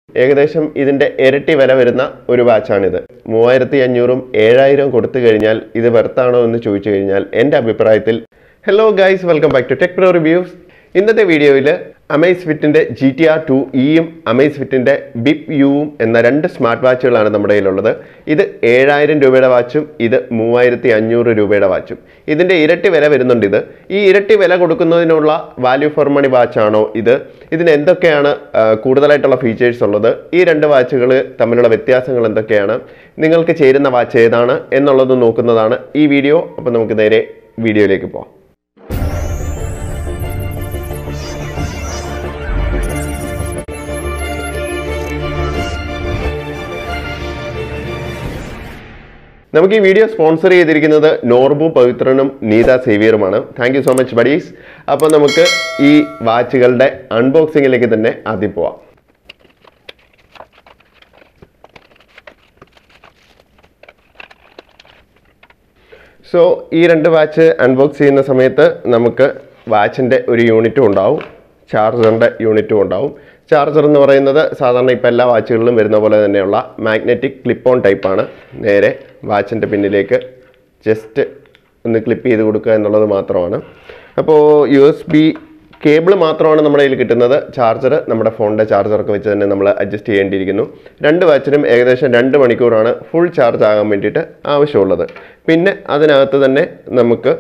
ഏകദേശം ഇതിന്റെ ഇരട്ടി വില വരുന്ന ഒരു വാച്ചാണിത് മൂവായിരത്തി അഞ്ഞൂറും ഏഴായിരം കൊടുത്തു കഴിഞ്ഞാൽ ഇത് വെർത്താണോ എന്ന് ചോദിച്ചു കഴിഞ്ഞാൽ എൻ്റെ അഭിപ്രായത്തിൽ hello guys welcome back to tech pro reviews ഇന്നത്തെ വീഡിയോയിൽ അമേസ് ഫിറ്റിന്റെ ജി ടി ആർ ടു ഇയും അമേസ് ഫിറ്റിന്റെ ബിപ് യുവും എന്ന രണ്ട് സ്മാർട്ട് വാച്ചുകളാണ് നമ്മുടെ കയ്യിലുള്ളത് ഇത് ഏഴായിരം രൂപയുടെ വാച്ചും ഇത് മൂവായിരത്തി അഞ്ഞൂറ് രൂപയുടെ വാച്ചും ഇതിന്റെ ഇരട്ടി വില വരുന്നുണ്ട് ഇത് ഈ ഇരട്ടി വില കൊടുക്കുന്നതിനുള്ള വാല്യൂ ഫോർ മണി വാച്ചാണോ ഇത് ഇതിന് എന്തൊക്കെയാണ് ആ, കൂടുതലായിട്ടുള്ള ഫീച്ചേഴ്സ് ഉള്ളത് ഈ രണ്ട് വാച്ചുകൾ തമ്മിലുള്ള വ്യത്യാസങ്ങൾ എന്തൊക്കെയാണ് നിങ്ങൾക്ക് ചേരുന്ന വാച്ച് ഏതാണ് എന്നുള്ളത് നോക്കുന്നതാണ് ഈ വീഡിയോ അപ്പോൾ നമുക്ക് നേരെ വീഡിയോയിലേക്ക് പോകാം നമുക്ക് ഈ വീഡിയോ സ്പോൺസർ ചെയ്തിരിക്കുന്നത് നോർബു പവിത്രനും നീത സേവിയറുമാണ് thank you so much buddies അപ്പോൾ നമുക്ക് ഈ വാച്ചുകളുടെ അൺബോക്സിങ്ങിലേക്ക് തന്നെ ആദ്യം പോവാം സോ ഈ രണ്ട് വാച്ച് അൺബോക്സ് ചെയ്യുന്ന സമയത്ത് നമുക്ക് വാച്ചിൻ്റെ ഒരു യൂണിറ്റും ഉണ്ടാവും ചാർജറിൻ്റെ യൂണിറ്റും ഉണ്ടാവും ചാർജർ എന്ന് പറയുന്നത് സാധാരണ ഇപ്പോൾ എല്ലാ വാച്ചുകളിലും വരുന്ന പോലെ തന്നെയുള്ള മാഗ്നറ്റിക് ക്ലിപ്പ് ഓൺ ടൈപ്പാണ് നേരെ വാച്ചിൻ്റെ പിന്നിലേക്ക് ജസ്റ്റ് ഒന്ന് ക്ലിപ്പ് ചെയ്ത് കൊടുക്കുക എന്നുള്ളത് മാത്രമാണ് അപ്പോൾ യു എസ് ബി കേബിൾ മാത്രമാണ് നമ്മുടെ കയ്യിൽ കിട്ടുന്നത് ചാർജർ നമ്മുടെ ഫോണിൻ്റെ ചാർജറൊക്കെ വെച്ച് തന്നെ നമ്മൾ അഡ്ജസ്റ്റ് ചെയ്യേണ്ടിയിരിക്കുന്നു രണ്ട് വാച്ചിനും ഏകദേശം രണ്ട് മണിക്കൂറാണ് ഫുൾ ചാർജ് ആകാൻ വേണ്ടിയിട്ട് ആവശ്യമുള്ളത് പിന്നെ അതിനകത്ത് തന്നെ നമുക്ക്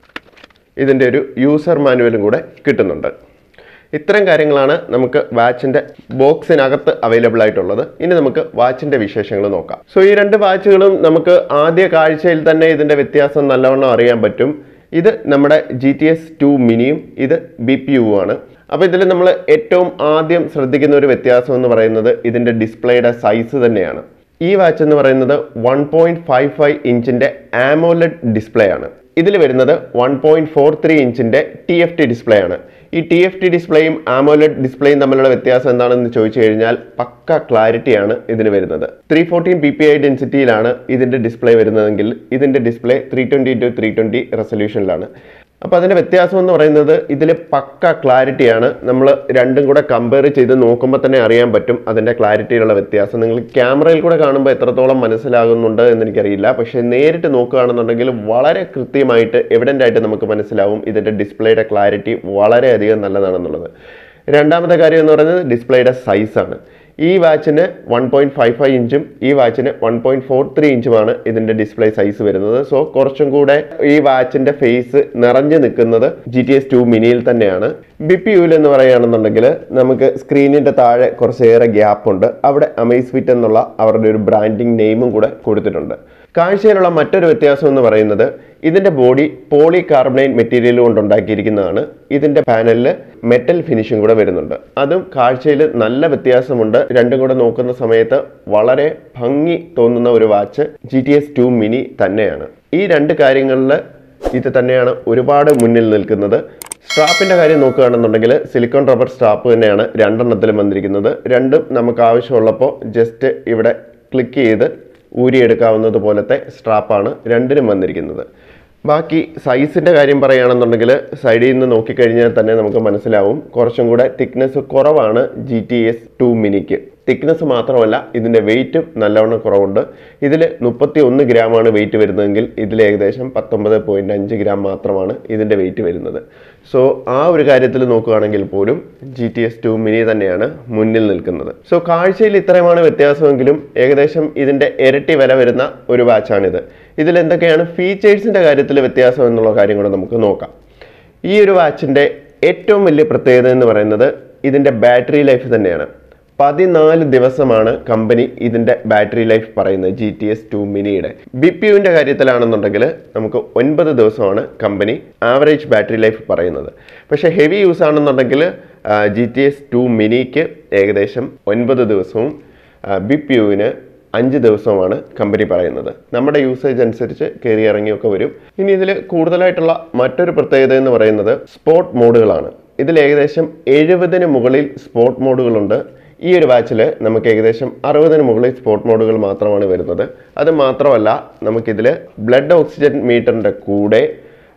ഇതിൻ്റെ ഒരു യൂസർ മാനുവലും കൂടെ കിട്ടുന്നുണ്ട് ഇത്തരം കാര്യങ്ങളാണ് നമുക്ക് വാച്ചിൻ്റെ ബോക്സിനകത്ത് അവൈലബിൾ ആയിട്ടുള്ളത് ഇനി നമുക്ക് വാച്ചിൻ്റെ വിശേഷങ്ങൾ നോക്കാം സോ ഈ രണ്ട് വാച്ചുകളും നമുക്ക് ആദ്യ കാഴ്ചയിൽ തന്നെ ഇതിൻ്റെ വ്യത്യാസം നല്ലവണ്ണം അറിയാൻ പറ്റും ഇത് നമ്മുടെ ജി ടി എസ് ടു മിനിയും ഇത് ബി പി യു ആണ് അപ്പോൾ ഇതിൽ നമ്മൾ ഏറ്റവും ആദ്യം ശ്രദ്ധിക്കുന്ന ഒരു വ്യത്യാസം എന്ന് പറയുന്നത് ഇതിൻ്റെ ഡിസ്പ്ലേയുടെ സൈസ് തന്നെയാണ് ഈ വാച്ച് എന്ന് പറയുന്നത് വൺ പോയിന്റ് ഫൈവ് ഫൈവ് ഇഞ്ചിന്റെ ആമോലഡ് ഡിസ്പ്ലേ ആണ് ഇതിൽ വരുന്നത് വൺ പോയിന്റ് ഫോർ ത്രീ ഇഞ്ചിന്റെ ടി എഫ് ടി ഡിസ്പ്ലേ ആണ് ഈ ടി എഫ് ടി ഡിസ്പ്ലേയും ആമോലഡ് ഡിസ്പ്ലേയും തമ്മിലുള്ള വ്യത്യാസം എന്താണെന്ന് ചോദിച്ചു കഴിഞ്ഞാൽ പക്ക ക്ലാരിറ്റിയാണ് ഇതിന് വരുന്നത് three fourteen P P I ഡെൻസിറ്റിയിലാണ് ഇതിന്റെ ഡിസ്പ്ലേ വരുന്നതെങ്കിൽ ഇതിന്റെ display three twenty two three twenty റെസൊല്യൂഷനിലാണ് അപ്പോൾ അതിൻ്റെ വ്യത്യാസം എന്ന് പറയുന്നത് ഇതിൽ പക്ക ക്ലാരിറ്റിയാണ് നമ്മൾ രണ്ടും കൂടെ കമ്പയർ ചെയ്ത് നോക്കുമ്പോൾ തന്നെ അറിയാൻ പറ്റും അതിൻ്റെ ക്ലാരിറ്റിയിലുള്ള വ്യത്യാസം നിങ്ങൾ ക്യാമറയിൽ കൂടെ കാണുമ്പോൾ എത്രത്തോളം മനസ്സിലാകുന്നുണ്ട് എന്ന് എനിക്കറിയില്ല പക്ഷേ നേരിട്ട് നോക്കുകയാണെന്നുണ്ടെങ്കിൽ വളരെ കൃത്യമായിട്ട് എവിഡൻ്റ് ആയിട്ട് നമുക്ക് മനസ്സിലാവും ഇതിൻ്റെ ഡിസ്പ്ലേയുടെ ക്ലാരിറ്റി വളരെയധികം നല്ലതാണെന്നുള്ളത് രണ്ടാമത്തെ കാര്യം എന്ന് പറയുന്നത് ഡിസ്പ്ലേയുടെ സൈസാണ് ഈ വാച്ചിന് വൺ പോയിന്റ് ഫൈവ് ഫൈവ് ഇഞ്ചും ഈ വാച്ചിന് വൺ പോയിന്റ് ഫോർ ത്രീ ഇഞ്ചുമാണ് ഇതിന്റെ ഡിസ്പ്ലേ സൈസ് വരുന്നത് സോ കുറച്ചും കൂടെ ഈ വാച്ചിന്റെ ഫേസ് നിറഞ്ഞു നിൽക്കുന്നത് ജി ടി എസ് ടു മിനിയിൽ തന്നെയാണ് ബി പി യുൽ എന്ന് പറയുകയാണെന്നുണ്ടെങ്കിൽ നമുക്ക് സ്ക്രീനിന്റെ താഴെ കുറച്ചേറെ ഗ്യാപ്പ് ഉണ്ട് അവിടെ അമേസ് ഫിറ്റ് എന്നുള്ള അവരുടെ ഒരു ബ്രാൻഡിങ് നെയിമും കൂടെ കൊടുത്തിട്ടുണ്ട് കാഴ്ചയിലുള്ള മറ്റൊരു വ്യത്യാസം എന്ന് പറയുന്നത് ഇതിന്റെ ബോഡി പോളി കാർബണൈറ്റ് മെറ്റീരിയൽ കൊണ്ട് ഉണ്ടാക്കിയിരിക്കുന്നതാണ് ഇതിന്റെ പാനലിൽ മെറ്റൽ ഫിനിഷും കൂടെ വരുന്നുണ്ട് അതും കാഴ്ചയിൽ നല്ല വ്യത്യാസമുണ്ട് രണ്ടും കൂടെ നോക്കുന്ന സമയത്ത് വളരെ ഭംഗി തോന്നുന്ന ഒരു watch G T S two mini തന്നെയാണ് ഈ രണ്ട് കാര്യങ്ങളിൽ ഇത് തന്നെയാണ് ഒരുപാട് മുന്നിൽ നിൽക്കുന്നത് സ്ട്രാപ്പിന്റെ കാര്യം നോക്കുകയാണെന്നുണ്ടെങ്കിൽ സിലിക്കോൺ റബ്ബർ സ്ട്രാപ്പ് തന്നെയാണ് രണ്ടെണ്ണത്തിലും വന്നിരിക്കുന്നത് രണ്ടും നമുക്ക് ആവശ്യമുള്ളപ്പോൾ ജസ്റ്റ് ഇവിടെ ക്ലിക്ക് ചെയ്ത് ഊരിയെടുക്കാവുന്നത് പോലത്തെ സ്ട്രാപ്പാണ് രണ്ടിനും വന്നിരിക്കുന്നത് ബാക്കി സൈസിൻ്റെ കാര്യം പറയുകയാണെന്നുണ്ടെങ്കിൽ സൈഡിൽ നിന്ന് നോക്കിക്കഴിഞ്ഞാൽ തന്നെ നമുക്ക് മനസ്സിലാവും കുറച്ചും കൂടെ തിക്നെസ് കുറവാണ് ജി ടി എസ് ടു മിനിക്ക് തിക്നെസ് മാത്രമല്ല ഇതിൻ്റെ വെയിറ്റും നല്ലവണ്ണം കുറവുണ്ട് ഇതിൽ മുപ്പത്തി ഒന്ന് ഗ്രാമാണ് വെയിറ്റ് വരുന്നതെങ്കിൽ ഇതിൽ ഏകദേശം പത്തൊമ്പത് പോയിൻറ്റ് അഞ്ച് ഗ്രാം മാത്രമാണ് ഇതിൻ്റെ വെയിറ്റ് വരുന്നത് സോ ആ ഒരു കാര്യത്തിൽ നോക്കുകയാണെങ്കിൽ പോലും G T S two mini തന്നെയാണ് മുന്നിൽ നിൽക്കുന്നത് സോ കാഴ്ചയിൽ ഇത്രയുമാണ് വ്യത്യാസമെങ്കിലും ഏകദേശം ഇതിൻ്റെ ഇരട്ടി വില വരുന്ന ഒരു വാച്ചാണിത് ഇതിൽ എന്തൊക്കെയാണ് ഫീച്ചേഴ്സിൻ്റെ കാര്യത്തിൽ വ്യത്യാസം എന്നുള്ള കാര്യം കൂടെ നമുക്ക് നോക്കാം ഈ ഒരു വാച്ചിൻ്റെ ഏറ്റവും വലിയ പ്രത്യേകത എന്ന് പറയുന്നത് ഇതിൻ്റെ ബാറ്ററി ലൈഫ് തന്നെയാണ് പതിനാല് ദിവസമാണ് കമ്പനി ഇതിൻ്റെ ബാറ്ററി ലൈഫ് പറയുന്നത് ജി ടി എസ് ടു മിനിയുടെ ബി പി യുവിൻ്റെ കാര്യത്തിലാണെന്നുണ്ടെങ്കിൽ നമുക്ക് ഒൻപത് ദിവസമാണ് കമ്പനി ആവറേജ് ബാറ്ററി ലൈഫ് പറയുന്നത് പക്ഷേ ഹെവി യൂസ് ആണെന്നുണ്ടെങ്കിൽ ജി ടി എസ് ടു മിനിക്ക് ഏകദേശം ഒൻപത് ദിവസവും ബി പി യുവിന് അഞ്ച് ദിവസമാണ് കമ്പനി പറയുന്നത് നമ്മുടെ യൂസേജ് അനുസരിച്ച് കയറി ഇറങ്ങിയൊക്കെ വരും ഇനി ഇതിൽ കൂടുതലായിട്ടുള്ള മറ്റൊരു പ്രത്യേകത എന്ന് പറയുന്നത് സ്പോർട്ട് മോഡുകളാണ് ഇതിൽ ഏകദേശം എഴുപതിന് മുകളിൽ സ്പോർട്ട് മോഡുകളുണ്ട് ഈ ഒരു വാച്ചിൽ നമുക്ക് ഏകദേശം അറുപതിന് മുകളിൽ സ്പോർട്ട് മോഡുകൾ മാത്രമാണ് വരുന്നത് അത് മാത്രമല്ല നമുക്കിതിൽ ബ്ലഡ് ഓക്സിജൻ മീറ്ററിൻ്റെ കൂടെ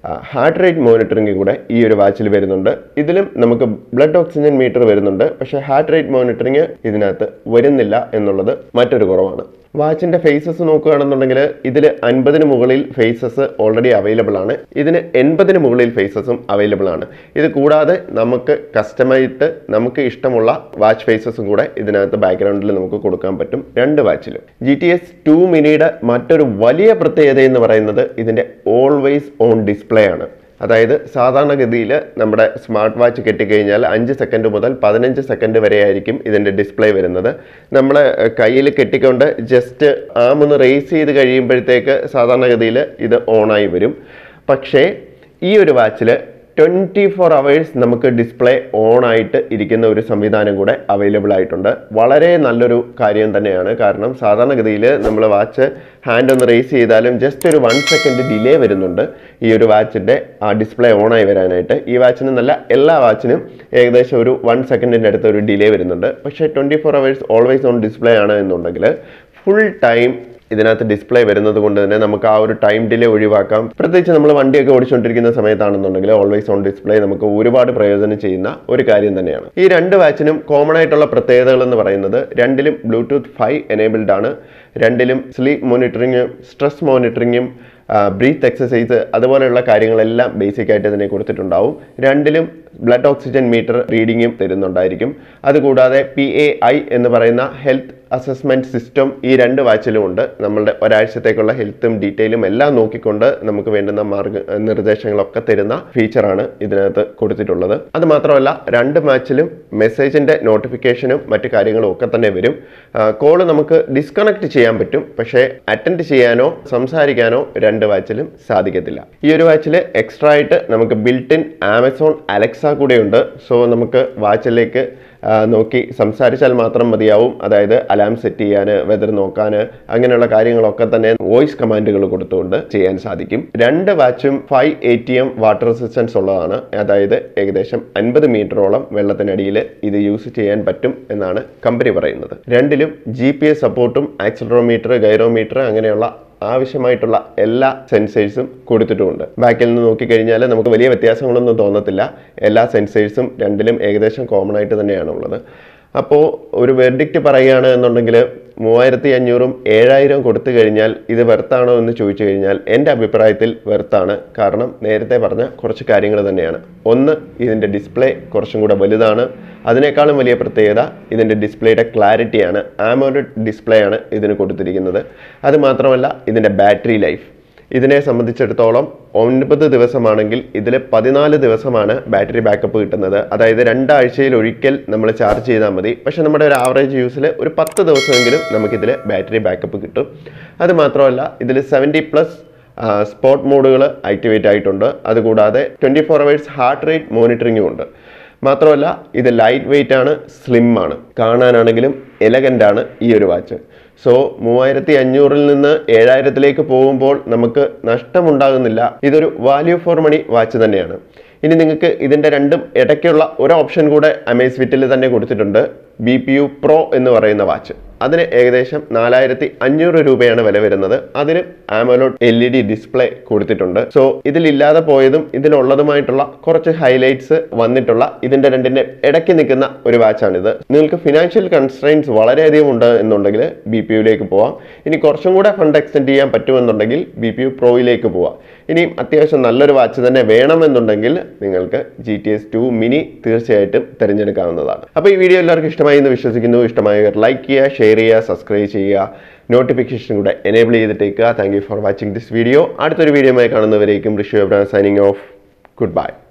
ഹാർട്ട് റേറ്റ് മോണിറ്ററിംഗ് കൂടെ ഈ ഒരു വാച്ചിൽ വരുന്നുണ്ട് ഇതിലും നമുക്ക് ബ്ലഡ് ഓക്സിജൻ മീറ്റർ വരുന്നുണ്ട് പക്ഷേ ഹാർട്ട് റേറ്റ് മോണിറ്ററിംഗ് ഇതിനകത്ത് വരുന്നില്ല എന്നുള്ളത് മറ്റൊരു കുറവാണ് വാച്ചിന്റെ ഫേസസ് നോക്കുകയാണെന്നുണ്ടെങ്കിൽ ഇതിൽ അൻപതിന് മുകളിൽ ഫേസസ് ഓൾറെഡി അവൈലബിൾ ആണ് ഇതിന് എൺപതിന് മുകളിൽ ഫേസസും അവൈലബിൾ ആണ് ഇത് കൂടാതെ നമുക്ക് കസ്റ്റമായിട്ട് നമുക്ക് ഇഷ്ടമുള്ള വാച്ച് ഫേസസും കൂടെ ഇതിനകത്ത് ബാക്ക്ഗ്രൗണ്ടിൽ നമുക്ക് കൊടുക്കാൻ പറ്റും രണ്ട് വാച്ചിലും ജി ടി എസ് ടു മിനിയുടെ മറ്റൊരു വലിയ പ്രത്യേകത എന്ന് പറയുന്നത് ഇതിന്റെ ഓൾവേസ് ഓൺ ഡിസ്പ്ലേ ആണ് അതായത് സാധാരണഗതിയിൽ നമ്മുടെ സ്മാർട്ട് വാച്ച് കെട്ടിക്കഴിഞ്ഞാൽ അഞ്ച് സെക്കൻഡ് മുതൽ പതിനഞ്ച് സെക്കൻഡ് വരെ ആയിരിക്കും ഇതിൻ്റെ ഡിസ്പ്ലേ വരുന്നത് നമ്മൾ കയ്യിൽ കെട്ടിക്കൊണ്ട് ജസ്റ്റ് ആമൊന്ന് റേസ് ചെയ്ത് കഴിയുമ്പോഴത്തേക്ക് സാധാരണഗതിയിൽ ഇത് ഓണായി വരും പക്ഷേ ഈ ഒരു വാച്ചിൽ ട്വൻറ്റി ഫോർ അവേഴ്സ് നമുക്ക് ഡിസ്പ്ലേ ഓൺ ആയിട്ട് ഇരിക്കുന്ന ഒരു സംവിധാനം കൂടെ അവൈലബിൾ ആയിട്ടുണ്ട് വളരെ നല്ലൊരു കാര്യം തന്നെയാണ് കാരണം സാധാരണഗതിയിൽ നമ്മൾ വാച്ച് ഹാൻഡ് ഒന്ന് റേസ് ചെയ്താലും ജസ്റ്റ് ഒരു വൺ സെക്കൻഡ് ഡിലേ വരുന്നുണ്ട് ഈ ഒരു വാച്ചിൻ്റെ ആ ഡിസ്പ്ലേ ഓൺ ആയി വരാനായിട്ട് ഈ വാച്ചിന് നല്ല എല്ലാ വാച്ചിനും ഏകദേശം ഒരു വൺ സെക്കൻഡിൻ്റെ അടുത്ത് ഒരു ഡിലേ വരുന്നുണ്ട് പക്ഷേ twenty four hours always on display ആണ് എന്നുണ്ടെങ്കിൽ ഫുൾ ടൈം ഇതിനകത്ത് ഡിസ്പ്ലേ വരുന്നത് കൊണ്ട് തന്നെ നമുക്ക് ആ ഒരു ടൈം ഡിലേ ഒഴിവാക്കാം പ്രത്യേകിച്ച് നമ്മൾ വണ്ടിയൊക്കെ ഓടിച്ചുകൊണ്ടിരിക്കുന്ന സമയത്താണെന്നുണ്ടെങ്കിൽ ഓൾവേസ് ഓൺ ഡിസ്പ്ലേ നമുക്ക് ഒരുപാട് പ്രയോജനം ചെയ്യുന്ന ഒരു കാര്യം തന്നെയാണ് ഈ രണ്ട് വാച്ചിനും കോമൺ ആയിട്ടുള്ള പ്രത്യേകതകൾ എന്ന് പറയുന്നത് രണ്ടിലും ബ്ലൂടൂത്ത് ഫൈവ് എനേബിൾഡ് ആണ് രണ്ടിലും സ്ലീപ്പ് മോണിറ്ററിങ്ങും സ്ട്രെസ് മോണിറ്ററിങ്ങും ബ്രീത്ത് എക്സസൈസ് അതുപോലെയുള്ള കാര്യങ്ങളെല്ലാം ബേസിക് ആയിട്ട് ഇതിനെ കൊടുത്തിട്ടുണ്ടാവും രണ്ടിലും ബ്ലഡ് ഓക്സിജൻ മീറ്റർ റീഡിങ്ങും തരുന്നുണ്ടായിരിക്കും അതുകൂടാതെ പി എ ഐ എന്ന് പറയുന്ന ഹെൽത്ത് അസസ്മെന്റ് സിസ്റ്റം ഈ രണ്ട് വാച്ചിലും ഉണ്ട് നമ്മളുടെ ഒരാഴ്ചത്തേക്കുള്ള ഹെൽത്തും ഡീറ്റെയിലും എല്ലാം നോക്കിക്കൊണ്ട് നമുക്ക് വേണ്ടുന്ന മാർഗ നിർദ്ദേശങ്ങളൊക്കെ തരുന്ന ഫീച്ചറാണ് ഇതിനകത്ത് കൊടുത്തിട്ടുള്ളത് അത് മാത്രമല്ല രണ്ട് മാച്ചിലും മെസ്സേജിന്റെ നോട്ടിഫിക്കേഷനും മറ്റു കാര്യങ്ങളും ഒക്കെ തന്നെ വരും കോള് നമുക്ക് ഡിസ്കണക്ട് ചെയ്യാൻ പറ്റും പക്ഷേ അറ്റൻഡ് ചെയ്യാനോ സംസാരിക്കാനോ രണ്ട് വാച്ചിലും സാധിക്കത്തില്ല ഈ ഒരു വാച്ചിൽ എക്സ്ട്രാ ആയിട്ട് നമുക്ക് ബിൽട്ട് ഇൻ ആമസോൺ അലക്സ കൂടെയുണ്ട് സോ നമുക്ക് വാച്ചിലേക്ക് ആ, നോക്കി സംസാരിച്ചാൽ മാത്രം മതിയാവും അതായത് അലാം സെറ്റ് ചെയ്യാൻ വെതർ നോക്കാൻ അങ്ങനെയുള്ള കാര്യങ്ങളൊക്കെ തന്നെ വോയിസ് കമാൻഡുകൾ കൊടുത്തുകൊണ്ട് ചെയ്യാൻ സാധിക്കും രണ്ട് വാച്ചും five A T M water resistance ഉള്ളതാണ് അതായത് ഏകദേശം അൻപത് മീറ്ററോളം വെള്ളത്തിനടിയിൽ ഇത് യൂസ് ചെയ്യാൻ പറ്റും എന്നാണ് കമ്പനി പറയുന്നത് രണ്ടിലും ജി പി എസ് സപ്പോർട്ടും ആക്സിലറോമീറ്റർ ഗൈറോമീറ്റർ അങ്ങനെയുള്ള ആവശ്യമായിട്ടുള്ള എല്ലാ സെൻസേഴ്സും കൊടുത്തിട്ടുമുണ്ട് ബാക്കിൽ നിന്ന് നോക്കിക്കഴിഞ്ഞാൽ നമുക്ക് വലിയ വ്യത്യാസങ്ങളൊന്നും തോന്നത്തില്ല എല്ലാ സെൻസേഴ്സും രണ്ടിലും ഏകദേശം കോമൺ ആയിട്ട് തന്നെയാണ് ഉള്ളത് അപ്പോൾ ഒരു വെർഡിക്റ്റ് പറയുകയാണ് എന്നുണ്ടെങ്കിൽ മൂവായിരത്തി അഞ്ഞൂറും ഏഴായിരം കൊടുത്തു കഴിഞ്ഞാൽ ഇത് വെർത്താണോ എന്ന് ചോദിച്ചു കഴിഞ്ഞാൽ എൻ്റെ അഭിപ്രായത്തിൽ വെർത്താണ് കാരണം നേരത്തെ പറഞ്ഞ കുറച്ച് കാര്യങ്ങൾ തന്നെയാണ് ഒന്ന് ഇതിൻ്റെ ഡിസ്പ്ലേ കുറച്ചും കൂടെ വലുതാണ് അതിനേക്കാളും വലിയ പ്രത്യേകത ഇതിൻ്റെ ഡിസ്പ്ലേയുടെ ക്ലാരിറ്റിയാണ് ആമോലഡ് ഡിസ്പ്ലേ ആണ് ഇതിന് കൊടുത്തിരിക്കുന്നത് അത് മാത്രമല്ല ഇതിൻ്റെ ബാറ്ററി ലൈഫ് ഇതിനെ സംബന്ധിച്ചിടത്തോളം ഒൻപത് ദിവസമാണെങ്കിൽ ഇതിൽ പതിനാല് ദിവസമാണ് ബാറ്ററി ബാക്കപ്പ് കിട്ടുന്നത് അതായത് രണ്ടാഴ്ചയിൽ ഒരിക്കൽ നമ്മൾ ചാർജ് ചെയ്താൽ മതി പക്ഷെ നമ്മുടെ ഒരു ആവറേജ് യൂസിൽ ഒരു പത്ത് ദിവസമെങ്കിലും നമുക്കിതിൽ ബാറ്ററി ബാക്കപ്പ് കിട്ടും അത് മാത്രമല്ല ഇതിൽ seventy plus sport modes activate ആയിട്ടുണ്ട് അതുകൂടാതെ twenty four hours heart rate മോണിറ്ററിങ്ങും ഉണ്ട് മാത്രമല്ല ഇത് ലൈറ്റ് വെയിറ്റ് ആണ് സ്ലിം ആണ് കാണാനാണെങ്കിലും എലഗൻ്റ് ആണ് ഈ ഒരു വാച്ച് സോ മൂവായിരത്തി അഞ്ഞൂറിൽ നിന്ന് ഏഴായിരത്തിലേക്ക് പോകുമ്പോൾ നമുക്ക് നഷ്ടമുണ്ടാകുന്നില്ല ഇതൊരു വാല്യൂ ഫോർ മണി വാച്ച് തന്നെയാണ് ഇനി നിങ്ങൾക്ക് ഇതിൻ്റെ രണ്ടും ഇടയ്ക്കുള്ള ഒരു ഓപ്ഷൻ കൂടെ അമേസ്വിറ്റിൽ തന്നെ കൊടുത്തിട്ടുണ്ട് ബി പി യു പ്രോ എന്ന് പറയുന്ന വാച്ച് അതിന് ഏകദേശം നാലായിരത്തി അഞ്ഞൂറ് രൂപയാണ് വില വരുന്നത് അതിന് AMOLED L E D display കൊടുത്തിട്ടുണ്ട് സോ ഇതിലില്ലാതെ പോയതും ഇതിലുള്ളതുമായിട്ടുള്ള കുറച്ച് ഹൈലൈറ്റ്സ് വന്നിട്ടുള്ള ഇതിന്റെ രണ്ടിന്റെ ഇടയ്ക്ക് നിൽക്കുന്ന ഒരു വാച്ചാണിത് നിങ്ങൾക്ക് ഫിനാൻഷ്യൽ കൺസ്ട്രെയിൻസ് വളരെയധികം ഉണ്ട് എന്നുണ്ടെങ്കിൽ ബി പി യുയിലേക്ക് പോവാം ഇനി കുറച്ചും കൂടെ ഫണ്ട് എക്സ്റ്റെൻഡ് ചെയ്യാൻ പറ്റുമെന്നുണ്ടെങ്കിൽ ബി പി യു പ്രോയിലേക്ക് പോവാം ഇനിയും അത്യാവശ്യം നല്ലൊരു വാച്ച് തന്നെ വേണമെന്നുണ്ടെങ്കിൽ നിങ്ങൾക്ക് G T S two mini തീർച്ചയായിട്ടും തിരഞ്ഞെടുക്കാവുന്നതാണ് അപ്പോൾ ഈ വീഡിയോ എല്ലാവർക്കും ഇഷ്ടമായി എന്ന് വിശ്വസിക്കുന്നു ഇഷ്ടമായവർ ലൈക്ക് ചെയ്യുക ഷെയർ ചെയ്യുക സബ്സ്ക്രൈബ് ചെയ്യുക നോട്ടിഫിക്കേഷൻ കൂടെ എനേബിൾ ചെയ്തിട്ടേക്കുക thank you for watching this video അടുത്തൊരു വീഡിയോയുമായി കാണുന്നവരേക്കും Rishu Abram signing off good by